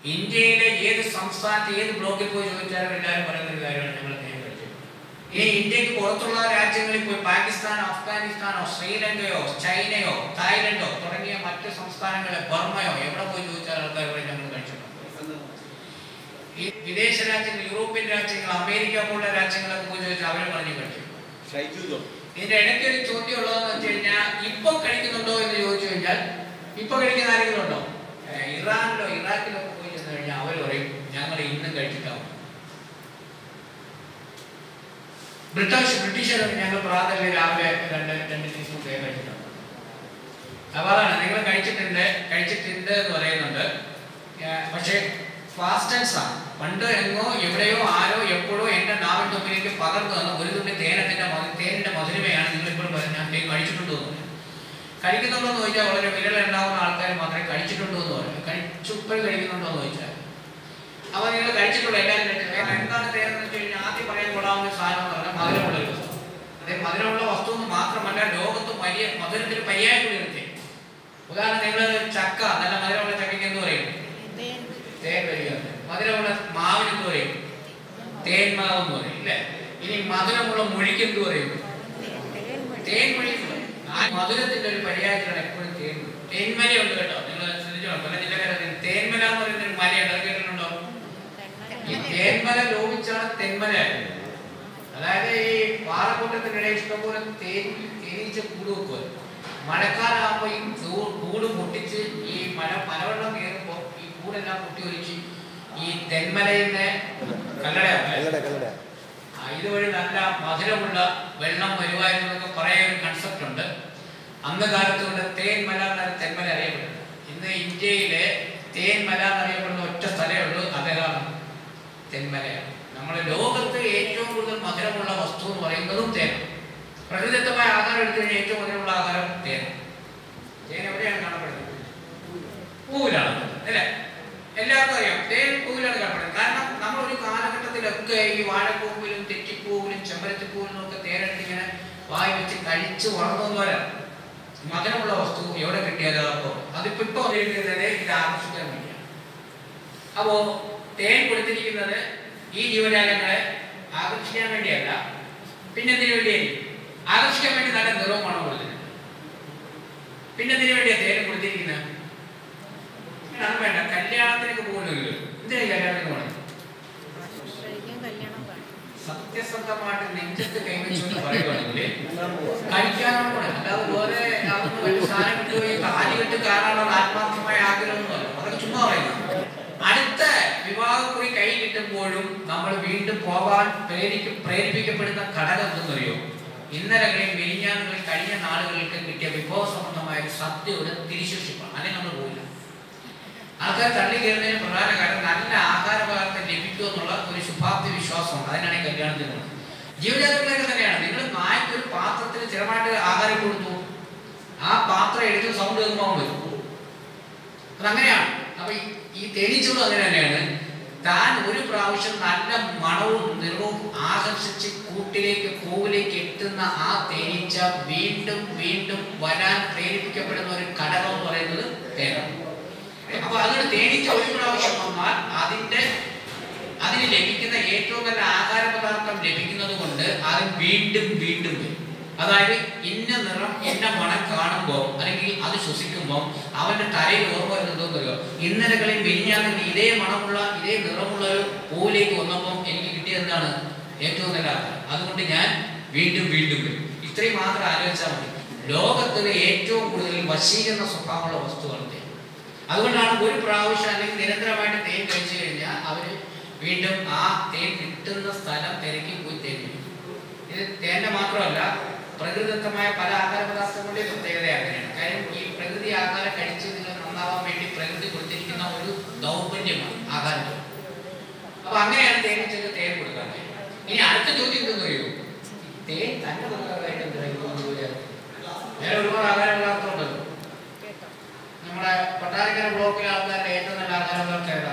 ഇന്ത്യയിലെ ഏത് സംസ്ഥാനത്ത് ഏത് ബ്ലോക്കിൽ പോയി ചോദിച്ചാലും എല്ലാവരും പറയുന്ന ഒരു കാര്യമാണ് ഞങ്ങൾ തേൻ കഴിച്ചു ഇനി ഇന്ത്യക്ക് പുറത്തുള്ള രാജ്യങ്ങളിൽ പോയി പാകിസ്ഥാനോ അഫ്ഗാനിസ്ഥാനോ ശ്രീലങ്കയോ ചൈനയോ തായ്ലൻഡോ തുടങ്ങിയ മറ്റ് സംസ്ഥാനങ്ങളെ ബർമയോ എവിടെ പോയി ചോദിച്ചാൽ ആൾക്കാർ പറയും ഞങ്ങൾ കഴിച്ചിട്ടുണ്ട് ഈ വിദേശ രാജ്യങ്ങൾ യൂറോപ്യൻ രാജ്യങ്ങൾ അമേരിക്ക പോലുള്ള രാജ്യങ്ങളൊക്കെ പോയി ചോദിച്ചാൽ അവർ പറഞ്ഞു കഴിച്ചു ഷൈജു ജോൺ ഇതിന്റെ ഇടയ്ക്ക് ഒരു ചോദ്യം ഉള്ളതെന്ന് വെച്ച് കഴിഞ്ഞാൽ ഇപ്പൊ കഴിക്കുന്നുണ്ടോ എന്ന് ചോദിച്ചു കഴിഞ്ഞാൽ ഇപ്പൊ കഴിക്കുന്ന ആരെങ്കിലും ഉണ്ടോ ഏഹ് ഇറാനിലോ ഇറാഖിലോ ഒക്കെ പോയി ചെന്ന് കഴിഞ്ഞാൽ അവർ പറയും ഞങ്ങൾ ഇന്നും കഴിച്ചിട്ടാവും ബ്രിട്ടീഷ് ബ്രിട്ടീഷുകാർ ഞങ്ങൾ പ്രാതല് രാവിലെ രണ്ട് രണ്ട് ടീസ്പൂൺ തേൻ കഴിച്ചിട്ടുണ്ട് അപ്പൊ അതാണ് നിങ്ങൾ കഴിച്ചിട്ടുണ്ട് കഴിച്ചിട്ടുണ്ട് എന്ന് പറയുന്നുണ്ട് ഏഹ് പക്ഷേ ഫാസ്റ്റൻസ് ആണ് പണ്ട് എങ്ങോ എവിടെയോ ആരോ എപ്പോഴോ എന്റെ നാവിൻ തുമ്പിലേക്ക് പകർന്നു തന്ന ഒരു തുള്ളി തേനത്തിന്റെ മധു തേനിന്റെ മധുരമയാണ് നിങ്ങൾ ഇപ്പോൾ പറയുന്നത് ഞാൻ തേൻ കഴിച്ചിട്ടുണ്ടോ എന്ന് പറയുന്നത്. കഴിക്കുന്നുണ്ടോ എന്ന് ചോദിച്ചാൽ വളരെ വിരലുണ്ടാവുന്ന ആൾക്കാർ മാത്രമേ കഴിച്ചിട്ടുണ്ടോ എന്ന് പറയും കഴിച്ചുപ്പോൾ കഴിക്കുന്നുണ്ടോ എന്ന് ചോദിച്ചാൽ അപ്പൊ നിങ്ങൾ കഴിച്ചിട്ടുള്ള എല്ലാവരും കഴിച്ചിട്ടുണ്ട് എന്താണ് തേൻ എന്ന് വെച്ച് കഴിഞ്ഞാൽ ആദ്യം പറയാൻ കൊള്ളാവുന്ന ഒരു സാധനം എന്ന് പറഞ്ഞാൽ മധുരമുള്ള ഒരു വസ്തു അതേ മധുരമുള്ള വസ്തു എന്ന് മാത്രമല്ല ലോകത്ത് വലിയ മധുരത്തിന് പര്യായം കൂടി ഒരു തേൻ ഉദാഹരണം നിങ്ങൾ ചക്ക നല്ല മധുരമുള്ള ചക്കയ്ക്ക് എന്ത് പറയും തേൻ വരികയാണ് മധുരമുള്ള മാവിന് എന്ത് പറയും തേൻ മാവ് എന്ന് പറയും ഇല്ലേ ഇനി മധുരമുള്ള മൊഴിക്ക് എന്ത് പറയും തേൻ മൊഴി എന്ന് പറയും. ആ മധുരത്തിന്റെ ഒരു പര്യായത്തിലാണ് എപ്പോഴും തേൻ തേന്മലയുണ്ട് കേട്ടോ നിങ്ങൾ ശ്രദ്ധിച്ചോ പല ജില്ലക്കാരും തേന്മല എന്ന് പറയുന്ന ഒരു മലയുണ്ട് അത് കേട്ടിട്ടുണ്ടോ ഈ തേന്മല ലോപിച്ചാണ് തെന്മലയായത് അതായത് ഈ പാറക്കൂട്ടത്തിനിടെ ഇഷ്ടംപോലെ തേൻ തേനീച്ച കൂട് വെക്കുക മഴക്കാലാകുമ്പോൾ ഈ ചൂ- കൂട് പൊട്ടിച്ച് ഈ മഴ മലവെള്ളം കയറുമ്പോൾ ഈ കൂടെല്ലാം പൊട്ടി ഒലിച്ച് ഈ തെന്മലയിലെ കല്ലടയാണ് കല്ലട കല്ലട ആ, ഇതുവഴി നല്ല മധുരമുള്ള വെള്ളം വരുമായിരുന്നു എന്നൊക്കെ പറയാൻ ഒരു കൺസെപ്റ്റ് ഉണ്ട് അന്ന് കാലത്ത് കൊണ്ട് തേൻമല എന്നാണ് തെന്മല അറിയപ്പെടുന്നത് ഇന്ന് ഇന്ത്യയിലെ തേൻമല എന്നറിയപ്പെടുന്ന ഒറ്റ സ്ഥലമേ ഉള്ളൂ അതേതാണ് തെന്മലയാണ് നമ്മുടെ ലോകത്ത് ഏറ്റവും കൂടുതൽ മധുരമുള്ള വസ്തു എന്ന് പറയുന്നതും തേനാണ് പ്രകൃതിദത്തമായ ആഹാരം എടുത്തു കഴിഞ്ഞാൽ ഏറ്റവും മധുരമുള്ള ആഹാരം തേനാണ് തേൻ എവിടെയാണ് കാണപ്പെടുന്നത് പൂവിലാണ് അല്ലേ എല്ലാവർക്കും അറിയാം തേൻ പൂവിലാണ് കാണപ്പെടുന്നത് കാരണം നമ്മൾ ഒരു കാലഘട്ടത്തിലൊക്കെ ഈ വാഴപ്പൂവിലും തെറ്റിപ്പൂവിലും ചെമ്പരത്തിപ്പൂവിലും ഒക്കെ തേനെടുത്ത് ഇങ്ങനെ വായി വെച്ച് കഴിച്ച് വളർന്നവരാണ് മധുരമുള്ള വസ്തു എവിടെ കിട്ടിയത് അപ്പോൾ അതിപ്പോ ഇപ്പൊ വന്നിരിക്കുന്നത് ഇത് ആകർഷിക്കാൻ വേണ്ടിയാണ് അപ്പോ തേൻ കൊടുത്തിരിക്കുന്നത് ഈ ജീവജാലങ്ങളെ ആകർഷിക്കാൻ വേണ്ടിയല്ല പിന്നെ എന്തിനു വേണ്ടിയായിരിക്കും ആകർഷിക്കാൻ വേണ്ടി നല്ല നിറവുമാണ് കൊടുത്തിരിക്കുന്നത് പിന്നെ എന്തിനു വേണ്ടിയാ തേൻ കൊടുത്തിരിക്കുന്നത് അത് വേണ്ട കല്യാണത്തിനൊക്കെ പോകുന്നില്ല എന്തിനാ ഈ കല്യാണത്തിന് പോണത് സത്യസന്ധമായിട്ട് നെഞ്ചത്ത് കൈവച്ചു പറയുവാണെങ്കിൽ കഴിക്കാനാണ് പോണത് അല്ലാതെ വേറെ അതൊന്നും വലിയ സാധനം കിട്ടുകയോ കാലി വിട്ട് കാണാനുള്ള ആത്മാർത്ഥമായ ആഗ്രഹമൊന്നുമല്ല അതൊക്കെ ചുമ്മാ പറയുന്നത് അടുത്ത വിവാഹക്കുറി കൈ കിട്ടുമ്പോഴും നമ്മൾ വീണ്ടും പോകാൻ പ്രേരിക്ക പ്രേരിപ്പിക്കപ്പെടുന്ന ഘടകം എന്തെന്നറിയോ ഇന്നലകളിൽ മെലിഞ്ഞാനുകളിൽ കഴിഞ്ഞ നാളുകൾക്ക് കിട്ടിയ വിഭവ സംബന്ധമായ ഒരു സത്യയുടെ തിരിശേഷിപ്പാണ് അല്ലെങ്കിൽ നമ്മൾ പോയില്ല ആൾക്കാർ തള്ളി കയറുന്നതിന് പ്രധാന കാരണം നല്ല ആഹാര പദാർത്ഥം ലഭിക്കും എന്നുള്ള ഒരു ശുഭാപ്തി വിശ്വാസമുണ്ട് അതിനാണ് ഈ കല്യാണത്തിന് പോകുന്നത് ജീവജാലങ്ങളൊക്കെ തന്നെയാണ് നിങ്ങൾ നായ്ക്ക് ഒരു പാത്രത്തിൽ സ്ഥിരമായിട്ട് ആഹാരം കൊടുത്തു ആ പാത്രം എടുത്ത് സൗണ്ട് കേൾക്കുമ്പോൾ അവൻ വരും അതങ്ങനെയാണ് അപ്പൊ ഈ- ഈ തേനീച്ചകളും അങ്ങനെ തന്നെയാണ് താൻ ഒരു പ്രാവശ്യം നല്ല മണവും നിറവും ആകർഷിച്ച് കൂട്ടിലേക്ക് പൂവിലേക്ക് എത്തുന്ന ആ തേനീച്ച വീണ്ടും വീണ്ടും വരാൻ പ്രേരിപ്പിക്കപ്പെടുന്ന ഒരു ഘടകം എന്ന് പറയുന്നത് തേനാണ് അപ്പൊ അതുകൊണ്ട് തേനീച്ച ഒരു പ്രാവശ്യം വന്നാൽ അതിന്റെ അതിന് ലഭിക്കുന്ന ഏറ്റവും നല്ല ആഹാര പദാർത്ഥം ലഭിക്കുന്നത് കൊണ്ട് അത് വീണ്ടും വീണ്ടും വരും അതായത് ഇന്ന നിറം ഇന്ന മണം കാണുമ്പോൾ അല്ലെങ്കിൽ അത് ശ്വസിക്കുമ്പോൾ അവന്റെ തലയിൽ ഓർമ്മ വരുന്നത് അറിയോ ഇന്നലകളിൽ വിരിഞ്ഞാണെങ്കിൽ ഇതേ മണമുള്ള ഇതേ നിറമുള്ള ഒരു പൂവിലേക്ക് വന്നപ്പോൾ എനിക്ക് കിട്ടിയത് എന്താണ് ഏറ്റവും നല്ല ആഹാരം അതുകൊണ്ട് ഞാൻ വീണ്ടും വീണ്ടും വരും ഇത്രയും മാത്രം ആലോചിച്ചാൽ മതി ലോകത്തിലെ ഏറ്റവും കൂടുതൽ വശീകരണ സ്വഭാവമുള്ള വസ്തുവാണ് തേൻ അതുകൊണ്ടാണ് ഒരു പ്രാവശ്യം അല്ലെങ്കിൽ നിരന്തരമായിട്ട് തേൻ കഴിച്ചു കഴിഞ്ഞാൽ അവര് വീണ്ടും ആ തേൻ കിട്ടുന്ന സ്ഥലം തിരക്കി പോയി തേൻ കഴിക്കും ഇത് തേന്റെ മാത്രമല്ല പ്രകൃതിദത്തമായ പല ആഹാര പദാർത്ഥങ്ങളുടെ പ്രത്യേകത അങ്ങനെയാണ് കാര്യം ഈ പ്രകൃതി ആഹാരം കഴിച്ച് നിങ്ങൾ നന്നാവാൻ വേണ്ടി പ്രകൃതി കൊടുത്തിരിക്കുന്ന ഒരു ദൗർബല്യമാണ് ആഹാരം അപ്പൊ അങ്ങനെയാണ് തേനീച്ചക്ക് തേൻ കൊടുക്കാൻ ഇനി അടുത്ത ചോദ്യം എന്തെന്ന് അറിയോ തേൻ തന്നെ കൊടുക്കാനായിട്ട് എന്തിനാണ് വേറെ ഒരുപാട് ആഹാര പദാർത്ഥമുണ്ടല്ലോ നമ്മുടെ കൊട്ടാരക്കര ബ്ലോക്കിലെ ആൾക്കാരുടെ ഏറ്റവും നല്ല ആഹാരങ്ങളൊക്കെ ഏതാ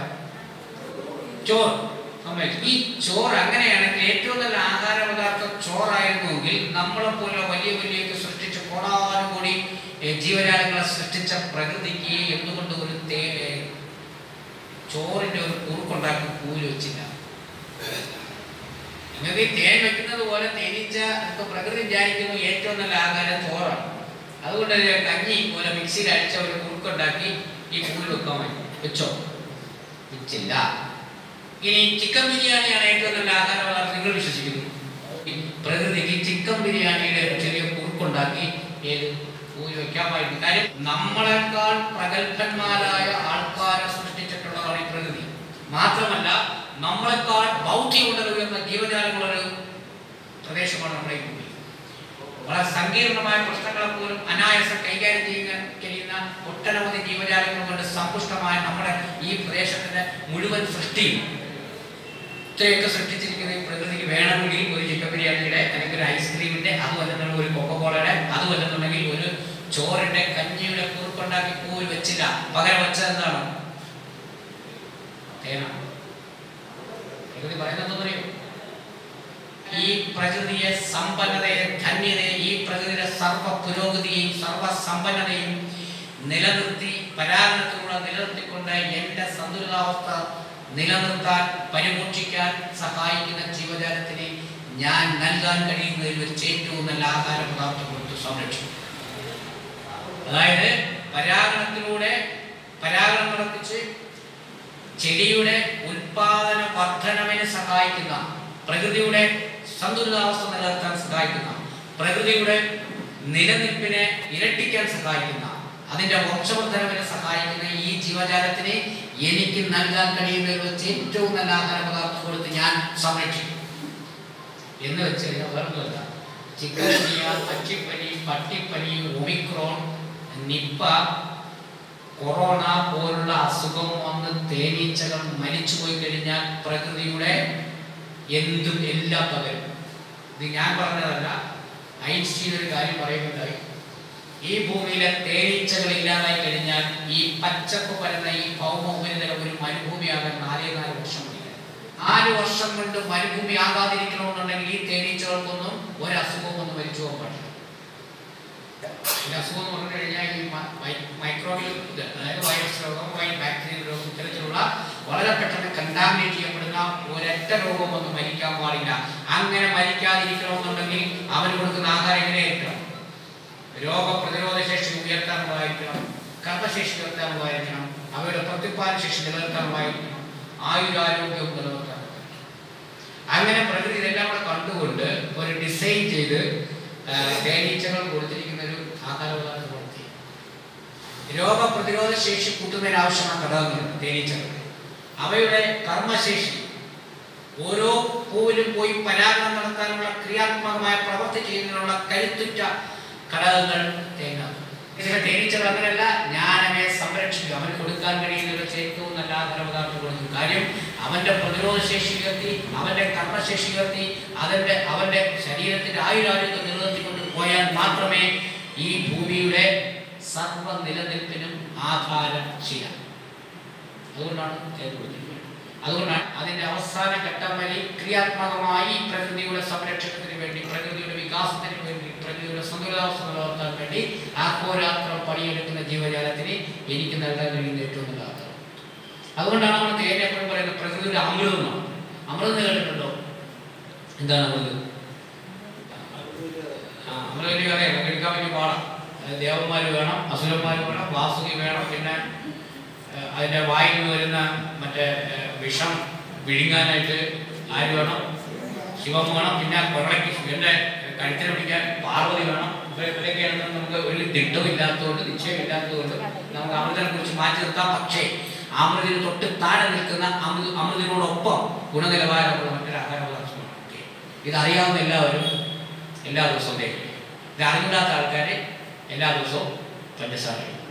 ചോറ് സമ്മതിച്ചു. ഈ ചോറ് അങ്ങനെയാണെങ്കിൽ ഏറ്റവും നല്ല ആഹാര പദാർത്ഥം ചോറായിരുന്നുവെങ്കിൽ നമ്മളെ പോലെ വലിയ വലിയൊക്കെ സൃഷ്ടിച്ച കോടാനുകൂടി ഏ, ജീവജാലങ്ങളെ സൃഷ്ടിച്ച പ്രകൃതിക്ക് എന്തുകൊണ്ട് ഒരു തേ ഏ, ചോറിന്റെ ഒരു കുറുക്കുണ്ടാക്കി കൂലി വെച്ചില്ല നിങ്ങൾക്ക് ഈ തേൻ വെക്കുന്നത് പോലെ തേനീച്ച ഇപ്പൊ പ്രകൃതി വിചാരിക്കുന്നു ഏറ്റവും നല്ല ആഹാരം ചോറാണ് അതുകൊണ്ട് ഒരു കഞ്ഞി പോലെ മിക്സിയിൽ അടിച്ച ഒരു കുറുക്കുണ്ടാക്കി ഈ കൂലി വെക്കാൻ വേണ്ടി വെച്ചോ വെച്ചില്ല ഇനി ചിക്കൻ ബിരിയാണിയാണ് ഏറ്റവും നല്ല ആഹാരം നിങ്ങൾ വിശ്വസിക്കുന്നു ഈ പ്രകൃതിക്ക് ചിക്കൻ ബിരിയാണിയുടെ ഒരു ചെറിയ കുറുക്കുണ്ടാക്കി ഏത് ഊരി വെക്കാമായിരുന്നു കാര്യം നമ്മളെക്കാൾ പ്രഗത്ഭന്മാരായ ആൾക്കാരെ സൃഷ്ടിച്ചിട്ടുള്ളതാണ് ഈ പ്രകൃതി മാത്രമല്ല നമ്മളെക്കാൾ ബൗദ്ധികമുള്ള ഉയർന്ന ജീവജാലങ്ങളൊരു പ്രദേശമാണ് നമ്മുടെ ഈ ഭൂമി വളരെ സങ്കീർണമായ പ്രശ്നങ്ങളെ പോലും അനായാസം കൈകാര്യം ചെയ്യാൻ കഴിയുന്ന ഒട്ടനവധി ജീവജാലങ്ങൾ കൊണ്ട് സമ്പുഷ്ടമായ നമ്മുടെ ഈ പ്രദേശത്തിന്റെ മുഴുവൻ സൃഷ്ടിയും ഇത്രയൊക്കെ സൃഷ്ടിച്ചിരിക്കുന്ന ഈ പ്രകൃതിക്ക് വേണമെങ്കിൽ ഒരു ചിക്കൻ ബിരിയാണിയുടെ അല്ലെങ്കിൽ ഒരു ഐസ്ക്രീമിന്റെ അതുമല്ലെന്നുണ്ടെങ്കിൽ ഒരു കൊക്കക്കോളയുടെ അതുമല്ലെന്നുണ്ടെങ്കിൽ ഒരു ചോറിന്റെ കഞ്ഞിയുടെ കുറുക്കുണ്ടാക്കി പോയി വെച്ചില്ല പകരം വെച്ചത് എന്താണ് തേന പ്രകൃതി പറയുന്നത് പറയൂ ഈ പ്രകൃതിയെ സമ്പന്നതയെ ധന്യതയെ ഈ പ്രകൃതിയുടെ സർവ പുരോഗതിയെയും സർവ സമ്പന്നതയും നിലനിർത്തി പരാഗണത്തിലൂടെ നിലനിർത്തിക്കൊണ്ട് എൻ്റെ സന്തുലിതാവസ്ഥ നിലനിർത്താൻ പരിപോഷിക്കാൻ സഹായിക്കുന്ന ജീവജാലത്തിന് ഞാൻ നൽകാൻ കഴിയുന്നതിൽ വെച്ച് ഏറ്റവും നല്ല ആഹാര പദാർത്ഥം കൊടുത്ത് സംരക്ഷിക്കും അതായത് പരാഗണത്തിലൂടെ പരാഗണം നടത്തിച്ച് ചെടിയുടെ ഉൽപാദന വർധനവിന് സഹായിക്കുന്ന പ്രകൃതിയുടെ സന്തുലിതാവസ്ഥ നിലനിർത്താൻ സഹായിക്കുന്ന പ്രകൃതിയുടെ നിലനിൽപ്പിനെ ഇരട്ടിക്കാൻ സഹായിക്കുന്ന അതിന്റെ വംശവർദ്ധനവിനെ സഹായിക്കുന്ന ഈ ജീവജാലത്തിന് എനിക്ക് നൽകാൻ കഴിയുന്നതിൽ വെച്ച് ഏറ്റവും നല്ല ആഹാര പദാർത്ഥം കൊടുത്ത് ഞാൻ സംരക്ഷിക്കും എന്ന് വെച്ച് കഴിഞ്ഞാൽ വേറൊന്നുമല്ല ചിക്കൻ പക്ഷിപ്പനി പട്ടിപ്പനി ഒമിക്രോൺ നിപ്പ കൊറോണ പോലുള്ള അസുഖം വന്ന് തേനീച്ചകൾ മരിച്ചു പോയി കഴിഞ്ഞാൽ പ്രകൃതിയുടെ എന്തും എല്ലാം പകരും ഇത് ഞാൻ പറഞ്ഞതല്ല ഐൻസ്റ്റീൻ ഒരു കാര്യം പറയുന്നുണ്ടായി ഈ ഭൂമിയിലെ തേനീച്ചകൾ ഇല്ലാതായി കഴിഞ്ഞാൽ ഈ പച്ചപ്പ് പരന്ന ഈ ഭൗമ ഉപരിതലം ഒരു മരുഭൂമിയാകാൻ നാലേ നാല് വർഷം മതി നാല് വർഷം കൊണ്ട് മരുഭൂമി ആകാതിരിക്കണമെന്നുണ്ടെങ്കിൽ ഈ തേനീച്ചകൾക്കൊന്നും ഒരു അസുഖവും ഒന്നും മരിച്ചു പോകാൻ പാടില്ല ഈ അസുഖം എന്ന് പറഞ്ഞു കഴിഞ്ഞാൽ ഈ മൈക്രോബിയൽ അതായത് വൈറസ് രോഗം വൈ ബാക്ടീരിയൽ രോഗം ഇത്തരത്തിലുള്ള വളരെ പെട്ടെന്ന് കണ്ടാമിനേറ്റ് ചെയ്യപ്പെടുന്ന ഒരൊറ്റ രോഗമൊന്നും മരിക്കാൻ പാടില്ല അങ്ങനെ മരിക്കാതിരിക്കണമെന്നുണ്ടെങ്കിൽ അവന് കൊടുക്കുന്ന ആഹാരം എങ്ങനെയായിരിക്കണം രോഗപ്രതിരോധ ശേഷി ഉയർത്താനുള്ളതായിരിക്കണം കർമ്മശേഷി ഉയർത്താനുള്ളതായിരിക്കണം അവയുടെ പ്രത്യുത്പാദന ശേഷി നിലനിർത്താനുള്ളതായിരിക്കണം ആയുരാരോഗ്യവും നിലനിർത്താനുള്ളതായിരിക്കണം അങ്ങനെ പ്രകൃതി ഇതെല്ലാം കൂടെ കണ്ടുകൊണ്ട് ഒരു ഡിസൈൻ ചെയ്ത് ആ, തേനീച്ചകൾ കൊടുത്തിരിക്കുന്ന ഒരു ആഹാരപദാർത്ഥ പ്രവൃത്തി രോഗപ്രതിരോധ ശേഷി കൂട്ടുന്നതിന് ആവശ്യമായ ഘടകങ്ങൾ തേനീച്ചകൾ അവയുടെ കർമ്മശേഷി ഓരോ പൂവിലും പോയി പരാഗണം നടത്താനുള്ള ക്രിയാത്മകമായ പ്രവൃത്തി ചെയ്യുന്നതിനുള്ള കരുത്തുറ്റ ഘടകങ്ങൾ തേങ്ങ ഇതിലെ തേനീച്ചകൾ അങ്ങനെയല്ല ഞാനവയെ സംരക്ഷിക്കും അവന് കൊടുക്കാൻ കഴിയുന്ന വെച്ച് ഏറ്റവും നല്ല ആഹാരപദാർത്ഥം കൊടുക്കും കാര്യം അവന്റെ പ്രതിരോധ ശേഷി ഉയർത്തി അവന്റെ കർമ്മശേഷി ഉയർത്തി അതിന്റെ അവന്റെ ശരീരത്തിന്റെ ആയുരാരോഗ്യം നിലനിർത്തിക്കൊണ്ട് പോയാൽ മാത്രമേ ഈ ഭൂമിയുടെ സർവ നിലനിൽപ്പിനും ആധാരം ചെയ്യാം അതുകൊണ്ടാണ് ചെയ്തു കൊടുത്തിരിക്കുന്നത് അതുകൊണ്ടാണ് അതിന്റെ അവസാന ഘട്ടം വരെ ക്രിയാത്മകമായി പ്രകൃതിയുടെ സംരക്ഷണത്തിന് വേണ്ടി പ്രകൃതിയുടെ വികാസത്തിന് വേണ്ടി പ്രകൃതിയുടെ സന്തുലിതാവസ്ഥ നിലനിർത്താൻ വേണ്ടി ആഹോരാത്രം പണിയെടുക്കുന്ന ജീവജാലത്തിന് എനിക്ക് നൽകാൻ കഴിയുന്ന ഏറ്റവും നല്ല ആധാരം അതുകൊണ്ടാണ് നമ്മൾ തേനെ എപ്പോഴും പറയുന്നത് പ്രകൃതിയുടെ അമൃതം എന്നാണ് അമൃതം എന്ന് കേട്ടിട്ടുണ്ടോ എന്താണ് അമൃത് ആ അമൃതം അറിയാം എടുക്കാൻ വലിയ പാടാം അത് ദേവന്മാർ വേണം അസുരന്മാർ വേണം വാസുകി വേണം പിന്നെ ഏഹ്, അതിന്റെ വായിൽ നിന്ന് വരുന്ന മറ്റേ ഏഹ്, വിഷം വിഴുങ്ങാനായിട്ട് ആര് വേണം ശിവം വേണം പിന്നെ കൊറളയ്ക്ക് ശിവന്റെ കഴുത്തിന് പിടിക്കാൻ പാർവതി വേണം ഇവ- ഇവരൊക്കെയാണെന്ന് നമുക്ക് ഒരു ദിട്ടവും ഇല്ലാത്തതുകൊണ്ട് നിശ്ചയം ഇല്ലാത്തതുകൊണ്ട് നമുക്ക് അമൃതനെ കുറിച്ച് മാറ്റി നിർത്താം പക്ഷേ അമൃതിന് തൊട്ട് താഴെ നിൽക്കുന്ന അമൃത അമൃതിനോടൊപ്പം ഗുണനിലവാരമുള്ള മറ്റൊരു ആഹാരപദാർത്ഥമാണ് തേൻ. ഇതറിയാവുന്ന എല്ലാവരും എല്ലാ ദിവസവും തേൻ ഇത് അറിഞ്ഞില്ലാത്ത ആൾക്കാർ എല്ലാ ദിവസവും പഞ്ചസാര കഴിക്കും